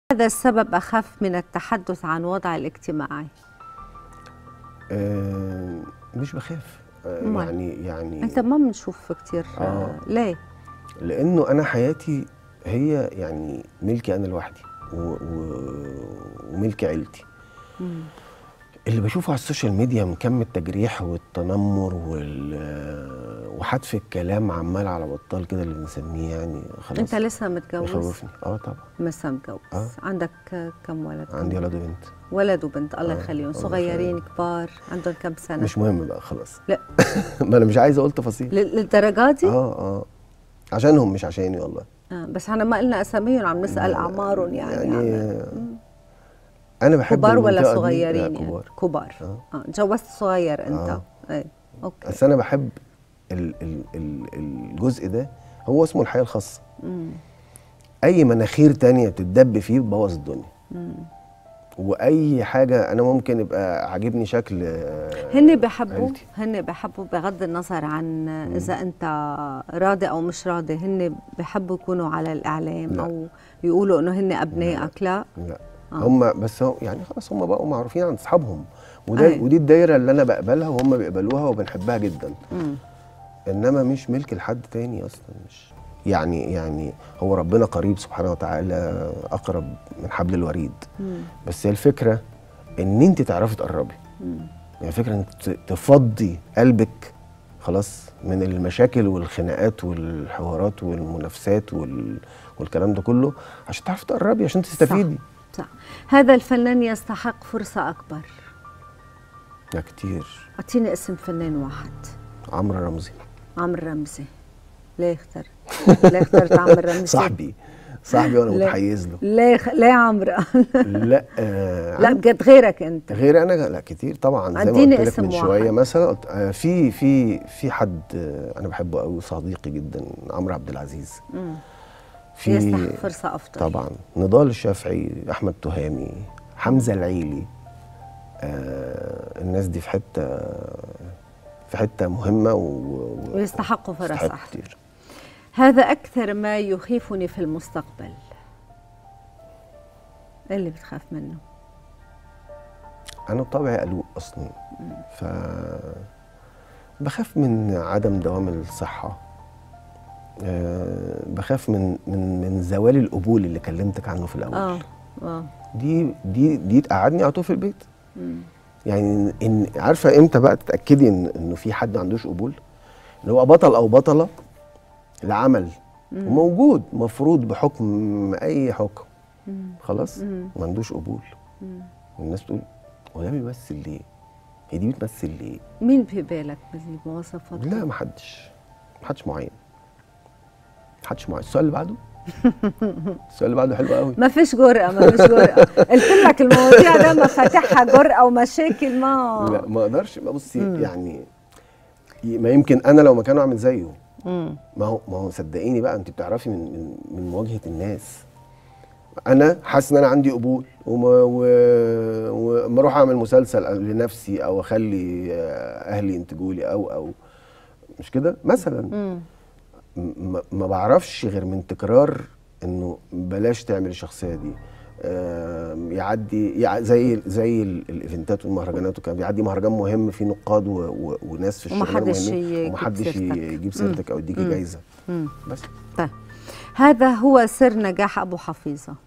هذا السبب أخف من التحدث عن وضع الاجتماعي آه مش بخاف آه أمال؟ يعني يعني أنت ما بنشوف كتير آه. ليه؟ لانه انا حياتي هي يعني ملكي انا لوحدي و... و... وملك عيلتي مم. اللي بشوفه على السوشيال ميديا من كم التجريح والتنمر وال... وحتف الكلام عمال على بطال كده اللي بنسميه يعني خلاص أنت لسه متجوز؟ يخوفني اه طبعا لسه متجوز آه. عندك كم ولد؟ عندي ولد وبنت ولد وبنت الله آه، يخليهم الله صغيرين كبار عندهم كم سنة؟ مش مهم بقى خلاص لا. ما انا مش عايز اقول تفاصيل لل- للدرجة دي؟ اه اه عشانهم مش عشاني والله آه. بس احنا ما قلنا أساميهم عم نسأل أعمارهم يعني, يعني يعني. انا بحب كبار ولا المنطقة دي. صغيرين لا، يعني؟ كبار كبار آه. اه تجوزت صغير انت آه. ايه اوكي بس انا بحب ال ال ال الجزء ده هو اسمه الحياه الخاصه مم. اي مناخير تانية بتدب فيه بتبوظ الدنيا مم. واي حاجه انا ممكن يبقى عاجبني شكل آه، هن بحبوا عيلتي. هن بحبوا بغض النظر عن اذا انت راضي او مش راضي هن بحبوا يكونوا على الاعلام لا. او يقولوا انه هن ابنائك لا لا آه. هم بس هم يعني خلاص هم بقوا معروفين عند اصحابهم وده أيوة. ودي الدايره اللي انا بقبلها وهم بيقبلوها وبنحبها جدا مم. انما مش ملك لحد تاني اصلا مش يعني يعني هو ربنا قريب سبحانه وتعالى اقرب من حبل الوريد مم. بس هي الفكره ان انت تعرفي تقربي مم. يعني فكره انك ت- تفضي قلبك خلاص من المشاكل والخناقات والحوارات والمنافسات وال... والكلام ده كله عشان تعرفي تقربي عشان تستفيدي صح هذا الفنان يستحق فرصة أكبر لا كتير أعطيني اسم فنان واحد عمرو رمزي عمرو رمزي ليه اخترت؟ ليه اخترت عمرو رمزي؟ صاحبي صاحبي وانا لا. متحيز له ليه خ... ليه عمرو؟ لا آه لا بجد غيرك أنت غير انا لا كتير طبعا زي ما اديني قلت لك اسم من واحد. شويه مثلا قلت آه في في في حد آه انا بحبه قوي صديقي جدا عمرو عبد العزيز مم. في يستحق فرصة أفضل طبعا نضال الشافعي احمد تهامي حمزه العيلي آه الناس دي في حته في حته مهمه و... و- ويستحقوا فرص يستحقوا أحسن كتير هذا أكثر ما يخيفني في المستقبل إيه اللي بتخاف منه؟ انا بطبعي قلوق اصلا ف بخاف من عدم دوام الصحه أه بخاف من من من زوال القبول اللي كلمتك عنه في الاول آه آه دي دي دي تقعدني على طول في البيت مم. يعني ان عارفه امتى بقى تتاكدي ان انه في حد ما عندوش قبول اللي هو بطل او بطله لعمل وموجود مفروض بحكم اي حكم مم. خلاص مم. ما عندوش قبول مم. والناس تقول هو ده بيمثل ليه؟ هي دي بتمثل ليه؟ مين في بالك بالمواصفات؟ لا ما حدش ما حدش معين ما حدش معين السؤال اللي بعده السؤال اللي بعده حلو قوي ما فيش جرأة ما فيش جرأة قلت لك المواضيع ده مفاتيحها جرأة ومشاكل ما لا ما اقدرش بقى بصي مم. يعني ي- ما يمكن انا لو مكانه اعمل زيه مم. ما هو ما هو صدقيني بقى انت بتعرفي من من, من مواجهه الناس انا حاسس ان انا عندي قبول وما و- وما اروح اعمل مسلسل لنفسي او اخلي آه، اهلي ينتجوا لي او او مش كده مثلا مم. م- ما بعرفش غير من تكرار انه بلاش تعمل الشخصيه دي آم، يعدي يع- زي زي ال- الايفنتات والمهرجانات وكان بيعدي مهرجان مهم فيه نقاد و و وناس في الشغل ومحدش مهمين يجيب ومحدش سيرتك. يجيب سيرتك او يديكي مم. جايزه مم. بس طيب هذا هو سر نجاح أبو حفيظة